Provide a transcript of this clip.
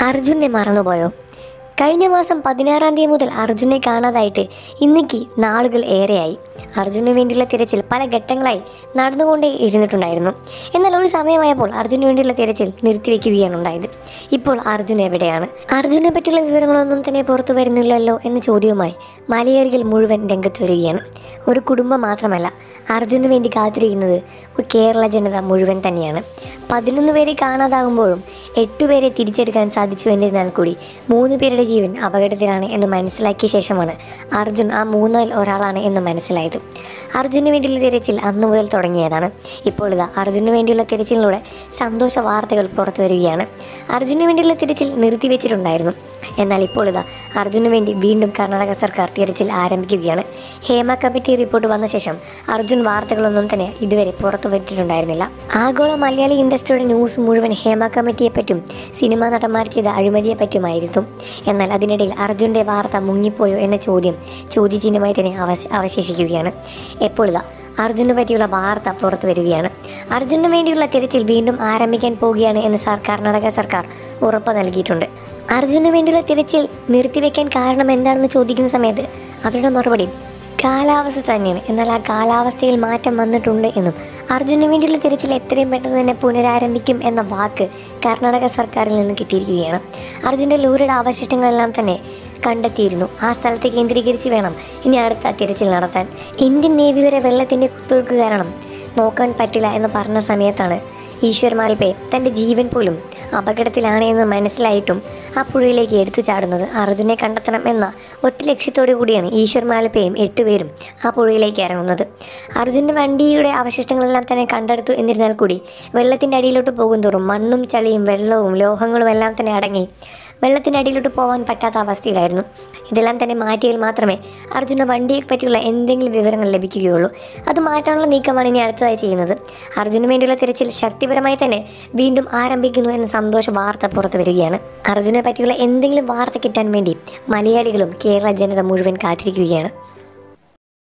അർജുനെ മറന്നുപോയോ കഴിഞ്ഞ മാസം പതിനാറാം തീയതി മുതൽ അർജുനെ കാണാതായിട്ട് ഇന്നേക്ക് നാളുകൾ ഏറെയായി അർജുനു വേണ്ടിയുള്ള തിരച്ചിൽ പല ഘട്ടങ്ങളായി നടന്നുകൊണ്ടേ ഇരുന്നിട്ടുണ്ടായിരുന്നു എന്നാൽ ഒരു സമയമായപ്പോൾ അർജുനു വേണ്ടിയുള്ള തിരച്ചിൽ നിർത്തിവെക്കുകയാണ് ഉണ്ടായത് ഇപ്പോൾ അർജുൻ എവിടെയാണ് അർജുനെ പറ്റിയുള്ള വിവരങ്ങളൊന്നും തന്നെ പുറത്തു വരുന്നില്ലല്ലോ എന്ന ചോദ്യവുമായി മലയാളികൾ മുഴുവൻ രംഗത്ത് വരികയാണ് ഒരു കുടുംബം മാത്രമല്ല അർജുനു വേണ്ടി കാത്തിരിക്കുന്നത് ഒരു കേരള ജനത മുഴുവൻ തന്നെയാണ് പതിനൊന്ന് പേരെ കാണാതാകുമ്പോഴും എട്ടുപേരെ തിരിച്ചെടുക്കാൻ സാധിച്ചു എന്നിരുന്നാൽ കൂടി മൂന്ന് പേരുടെ ജീവൻ അപകടത്തിലാണ് എന്ന് മനസ്സിലാക്കിയ ശേഷമാണ് അർജുൻ ആ മൂന്നിൽ ഒരാളാണ് എന്ന് മനസ്സിലായത് അർജുന് വേണ്ടിയുള്ള തിരച്ചിൽ അന്നു മുതൽ തുടങ്ങിയതാണ് ഇപ്പോൾ ഇതാ അർജുന് വേണ്ടിയുള്ള തിരച്ചിലിലൂടെ സന്തോഷ വാർത്തകൾ പുറത്തു വരികയാണ് അർജുന് വേണ്ടിയുള്ള തിരച്ചിൽ നിർത്തിവെച്ചിട്ടുണ്ടായിരുന്നു എന്നാൽ ഇപ്പോൾ ഇതാ അർജുന് വേണ്ടി വീണ്ടും കർണാടക സർക്കാർ തിരച്ചിൽ ആരംഭിക്കുകയാണ് ഹേമ കമ്മിറ്റി റിപ്പോർട്ട് വന്ന ശേഷം അർജുൻ വാർത്തകളൊന്നും തന്നെ ഇതുവരെ പുറത്തു വരിയിട്ടുണ്ടായിരുന്നില്ല ആഗോള മലയാളി ഇൻഡസ്ട്രിയുടെ ന്യൂസ് മുഴുവൻ ഹേമ കമ്മിറ്റിയെ പറ്റും സിനിമാ നടന്മാർ ചെയ്ത അഴിമതിയെ പറ്റുമായിരുന്നു എന്നാൽ അതിനിടയിൽ അർജുൻ്റെ വാർത്ത മുങ്ങിപ്പോയോ എന്ന ചോദ്യം ചോദ്യചിഹ്നമായി തന്നെ അവശ അവശേഷിക്കുകയാണ് എപ്പോൾ ഇതാ അർജുനെ പറ്റിയുള്ള വാർത്ത പുറത്തു വരികയാണ് അർജുനു വേണ്ടിയുള്ള തിരച്ചിൽ വീണ്ടും ആരംഭിക്കാൻ പോവുകയാണ് എന്ന് സർ കർണാടക സർക്കാർ ഉറപ്പ് നൽകിയിട്ടുണ്ട് അർജുനു വേണ്ടിയുള്ള തിരച്ചിൽ നിർത്തിവെക്കാൻ കാരണം എന്താണെന്ന് ചോദിക്കുന്ന സമയത്ത് അവരുടെ മറുപടി കാലാവസ്ഥ തന്നെയാണ് എന്നാൽ ആ കാലാവസ്ഥയിൽ മാറ്റം വന്നിട്ടുണ്ട് എന്നും അർജുനു വേണ്ടിയുള്ള തിരച്ചിൽ എത്രയും പെട്ടെന്ന് തന്നെ പുനരാരംഭിക്കും എന്ന വാക്ക് കർണാടക സർക്കാരിൽ നിന്ന് കിട്ടിയിരിക്കുകയാണ് അർജുൻ്റെ ലൂരുടെ അവശിഷ്ടങ്ങളെല്ലാം തന്നെ കണ്ടെത്തിയിരുന്നു ആ സ്ഥലത്ത് കേന്ദ്രീകരിച്ച് വേണം ഇനി അടുത്ത തിരച്ചിൽ നടത്താൻ ഇന്ത്യൻ നേവി വരെ വെള്ളത്തിൻ്റെ കുത്തൊഴുക്ക് കാരണം നോക്കാൻ പറ്റില്ല എന്ന് പറഞ്ഞ സമയത്താണ് ഈശ്വർ മാൽപേ തൻ്റെ ജീവൻ പോലും അപകടത്തിലാണ് എന്ന് മനസ്സിലായിട്ടും ആ പുഴയിലേക്ക് എടുത്തു ചാടുന്നത് അർജുനെ കണ്ടെത്തണം എന്ന ഒറ്റ ലക്ഷ്യത്തോടു കൂടിയാണ് ഈശ്വർ മാൽപ്പയും എട്ടുപേരും ആ പുഴയിലേക്ക് ഇറങ്ങുന്നത് അർജുൻ്റെ വണ്ടിയുടെ അവശിഷ്ടങ്ങളെല്ലാം തന്നെ കണ്ടെടുത്തു എന്നിരുന്നാൽ കൂടി വെള്ളത്തിൻ്റെ അടിയിലോട്ട് പോകുന്തോറും മണ്ണും ചളിയും വെള്ളവും ലോഹങ്ങളും എല്ലാം തന്നെ അടങ്ങി വെള്ളത്തിൻ്റെ അടിയിലോട്ട് പോകാൻ പറ്റാത്ത അവസ്ഥയിലായിരുന്നു ഇതെല്ലാം തന്നെ മാറ്റിയാൽ മാത്രമേ അർജുന വണ്ടിയെ പറ്റിയുള്ള എന്തെങ്കിലും വിവരങ്ങൾ ലഭിക്കുകയുള്ളൂ അത് മാറ്റാനുള്ള നീക്കമാണ് ഇനി അടുത്തതായി ചെയ്യുന്നത് അർജുന് വേണ്ടിയുള്ള തിരച്ചിൽ ശക്തിപരമായി തന്നെ വീണ്ടും ആരംഭിക്കുന്നു എന്ന സന്തോഷ വാർത്ത പുറത്തു വരികയാണ് അർജുനെ പറ്റിയുള്ള എന്തെങ്കിലും വാർത്ത കിട്ടാൻ വേണ്ടി മലയാളികളും കേരള ജനത മുഴുവൻ കാത്തിരിക്കുകയാണ്